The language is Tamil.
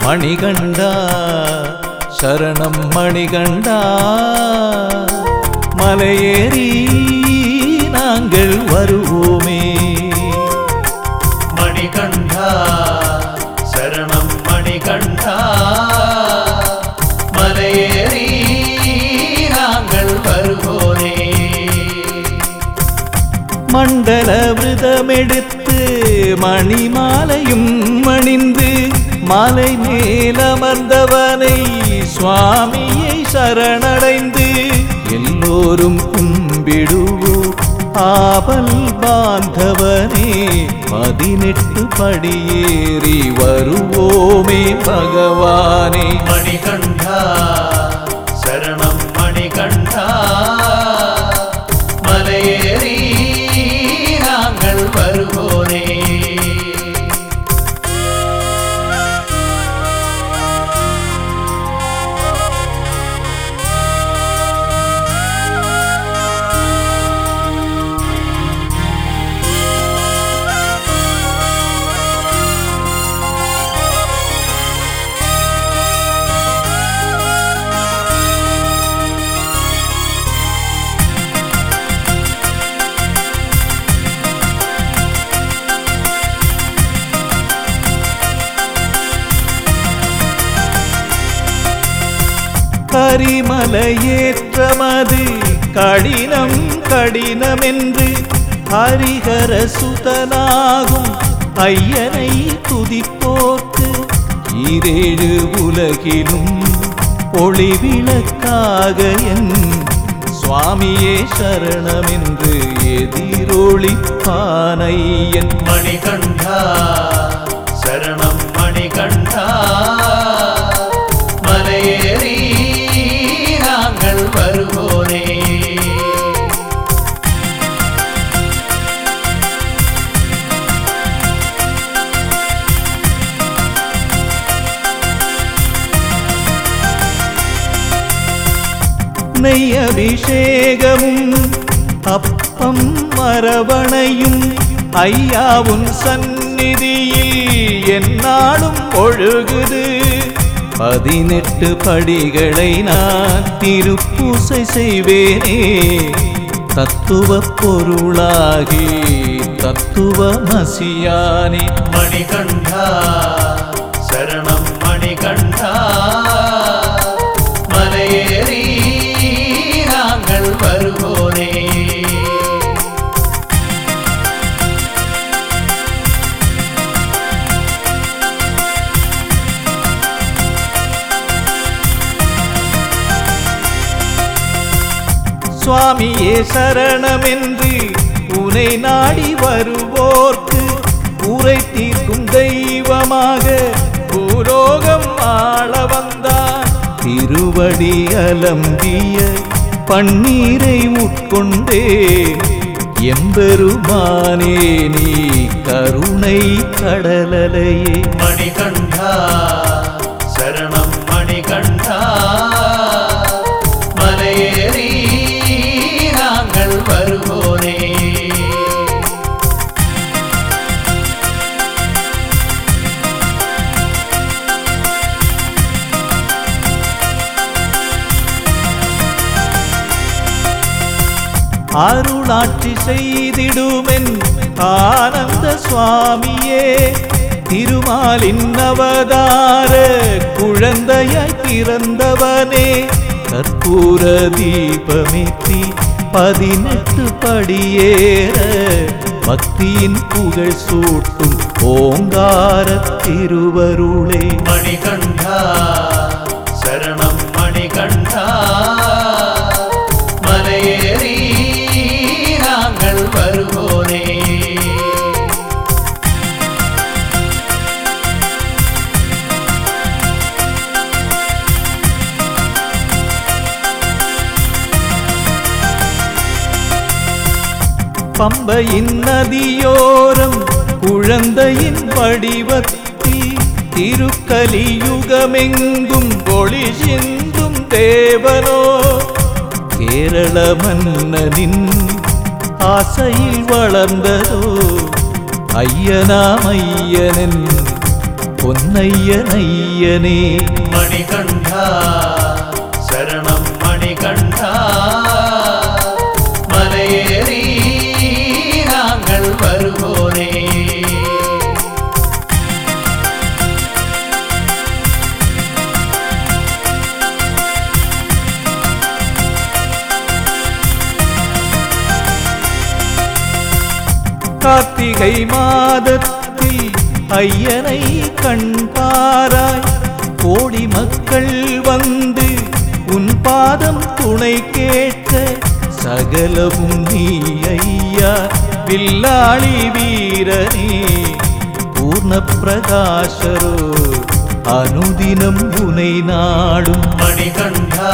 மணிகண்டா சரணம் மணிகண்டா மலையேறி நாங்கள் வருவோமே மணிகண்டா சரணம் மணிகண்டா மலையேறி நாங்கள் வருவோனே மண்டல விரதமெடுத்து மணிமாலையும் அணிந்து மலை மேலமர்ந்தவனை சுவாமியை சரணடைந்து எல்லோரும் கும்பிடுவோம் ஆபல் பாந்தவனே பதினெட்டு படியேறி வருவோமே பகவானே மணிகண்டா சரணம் மணிகண்டா மலையேறி நாங்கள் வருவோனே கரிமலையேற்றமது கடினம் கடினமென்று ஹரிஹர சுதனாகும் ஐயனை துதிப்போர்க்கு ஈரேழு உலகிலும் ஒளி விளக்காக என் சுவாமியே சரணமென்று எதிரொளிப்பானையன் மணிகண்டா சரணம் மணிகண்டா மலையேறி நாங்கள் வருவோனே நெய் அபிஷேகமும் அப்பம் மரவணையும் ஐயாவும் சந்நிதியில் என்னாலும் ஒழுகுது பதினெட்டு படிகளை நான் திருப்பூசை செய்வேனே தத்துவ பொருளாகி தத்துவ மசியானே மணிகண்டா சரணம் மணிகண்டா மலையேறி நாங்கள் வருவோனே சுவாமியே சரணமென்று உனை நாடி வருவோர்க்கு உரை தீர்க்கும் தெய்வமாக பூலோகம் ஆள வந்தான் திருவடி அலம்பிய பன்னீரை உட்கொண்டே எம்பெருமானே நீ கருணை கடலலையே மணிகண்டா சரணம் மணிகண்டா மலையேறி நாங்கள் வருவோனே அருளாட்சி செய்திடுமென் ஆனந்த சுவாமியே திருமாலின் அவதார குழந்தையாய் பிறந்தவனே கற்பூர தீபமேத்தி பதினெட்டு படியேற பக்தியின் புகழ் சூட்டும் ஓங்கார திருவருளே மணிகண்டா சரணம் மணிகண்டா மலையேறி நாங்கள் வருவோனே பம்பையின் நதியோரம் குழந்தையின் வடிவத்தில் திருக்கலியுகமெங்கும் ஒளி சிந்தும் தேவனோ கேரள மன்னனின் ஆசையில் வளர்ந்ததோ ஐயனாம் ஐயனின் பொன்னையனையனே மணிகண்டா சரணம் மணிகண்டா மலையேறி நாங்கள் வருவோனே கார்த்திகை மாதத்தில் ஐயனை கண்பாராய் கோடி மக்கள் வந்து உன் பாதம் துணை கேட்க சகலவும் நீ ஐயா வில்லாளி வீரனே பூர்ண பிரகாசரோ அனுதினம் உனை நாடும் மணிகண்டா